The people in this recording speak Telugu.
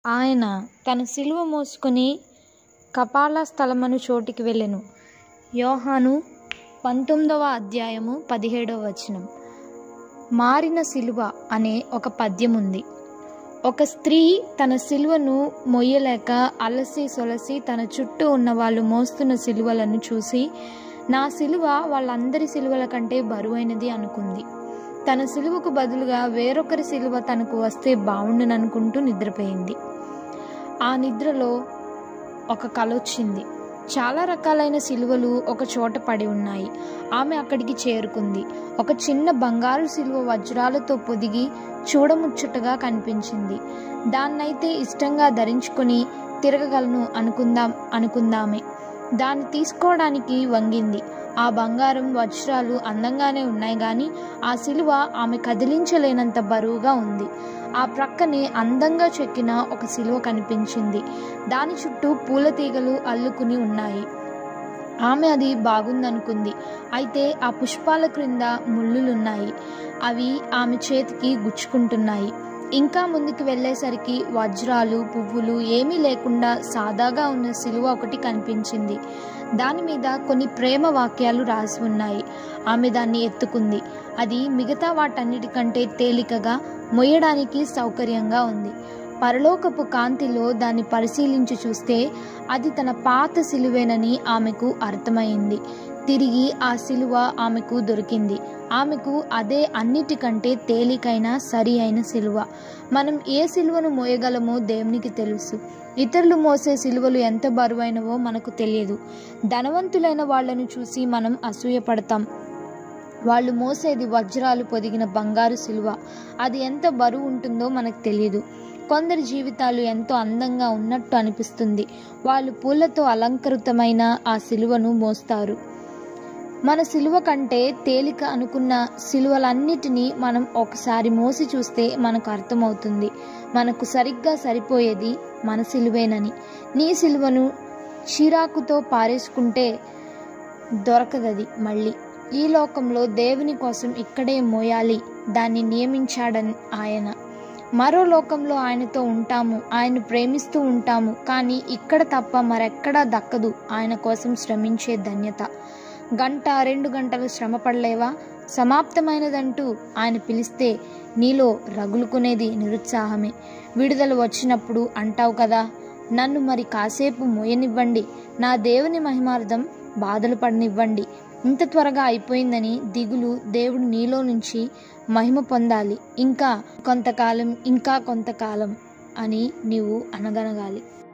ఆయన తన శిలువ మోసుకొని కపాల స్థలమను చోటికి వెళ్ళెను యోహాను పంతొమ్మిదవ అధ్యాయము పదిహేడవ వచనం మారిన శిలువ అనే ఒక పద్యం ఉంది ఒక స్త్రీ తన సిలువను మొయ్యలేక అలసి సొలసి తన చుట్టూ ఉన్న వాళ్ళు మోస్తున్న సిలువలను చూసి నా సిలువ వాళ్ళందరి సిలువల కంటే బరువైనది అనుకుంది తన సిలువకు బదులుగా వేరొకరి సిలువ తనకు వస్తే బాగుండుననుకుంటూ నిద్రపోయింది ఆ నిద్రలో ఒక కల వచ్చింది చాలా రకాలైన సిలువలు ఒక చోట పడి ఉన్నాయి ఆమె అక్కడికి చేరుకుంది ఒక చిన్న బంగారు సిలువ వజ్రాలతో పొదిగి చూడముచ్చటగా కనిపించింది దాన్నైతే ఇష్టంగా ధరించుకొని తిరగగలను అనుకుందాం అనుకుందామే దాన్ని తీసుకోవడానికి వంగింది ఆ బంగారం వజ్రాలు అందంగానే ఉన్నాయి కానీ ఆ సిలువ ఆమె కదిలించలేనంత బరువుగా ఉంది ఆ ప్రక్కనే అందంగా చెక్కిన ఒక సిలువ కనిపించింది దాని చుట్టూ పూల తీగలు అల్లుకుని ఉన్నాయి ఆమె అది బాగుందనుకుంది అయితే ఆ పుష్పాల క్రింద ముళ్ళులున్నాయి అవి ఆమె చేతికి గుచ్చుకుంటున్నాయి ఇంకా ముందుకు వెళ్ళేసరికి వజ్రాలు పువ్వులు ఏమీ లేకుండా సాదాగా ఉన్న సిలువ ఒకటి కనిపించింది దాని మీద కొన్ని ప్రేమ వాక్యాలు రాసి ఉన్నాయి ఆమె దాన్ని ఎత్తుకుంది అది మిగతా వాటన్నిటికంటే తేలికగా మొయ్యడానికి సౌకర్యంగా ఉంది పరలోకపు కాంతిలో దాన్ని పరిశీలించి చూస్తే అది తన పాత సిలువేనని ఆమెకు అర్థమైంది తిరిగి ఆ సిలువ ఆమెకు దొరికింది ఆమెకు అదే అన్నిటికంటే తేలికైన సరి అయిన సిలువ మనం ఏ సిలువను మోయగలమో దేవునికి తెలుసు ఇతరులు మోసే సిలువలు ఎంత బరువైనవో మనకు తెలియదు ధనవంతులైన వాళ్ళను చూసి మనం అసూయపడతాం వాళ్ళు మోసేది వజ్రాలు పొదిగిన బంగారు సిలువ అది ఎంత బరువు ఉంటుందో మనకు తెలియదు కొందరి జీవితాలు ఎంతో అందంగా ఉన్నట్టు అనిపిస్తుంది వాళ్ళు పూలతో అలంకృతమైన ఆ సిలువను మోస్తారు మన సిలువ కంటే తేలిక అనుకున్న సిలువలన్నిటినీ మనం ఒకసారి మోసి చూస్తే మనకు అర్థమవుతుంది మనకు సరిగ్గా సరిపోయేది మన సిలువేనని నీ సిలువను చిరాకుతో పారేసుకుంటే దొరకదది మళ్ళీ ఈ లోకంలో దేవుని కోసం ఇక్కడే మోయాలి దాన్ని నియమించాడని ఆయన మరో లోకంలో ఆయనతో ఉంటాము ఆయన ప్రేమిస్తూ ఉంటాము కానీ ఇక్కడ తప్ప మరెక్కడా దక్కదు ఆయన కోసం శ్రమించే ధన్యత గంట రెండు గంటలు శ్రమ పడలేవా సమాప్తమైనదంటూ ఆయన పిలిస్తే నీలో రగులుకునేది నిరుత్సాహమే విడుదల వచ్చినప్పుడు అంటావు కదా నన్ను మరి కాసేపు మోయనివ్వండి నా దేవుని మహిమార్థం బాధలు పడనివ్వండి ఇంత త్వరగా అయిపోయిందని దిగులు దేవుడు నీలో నుంచి మహిమ పొందాలి ఇంకా కొంతకాలం ఇంకా కొంతకాలం అని నీవు అనగనగాలి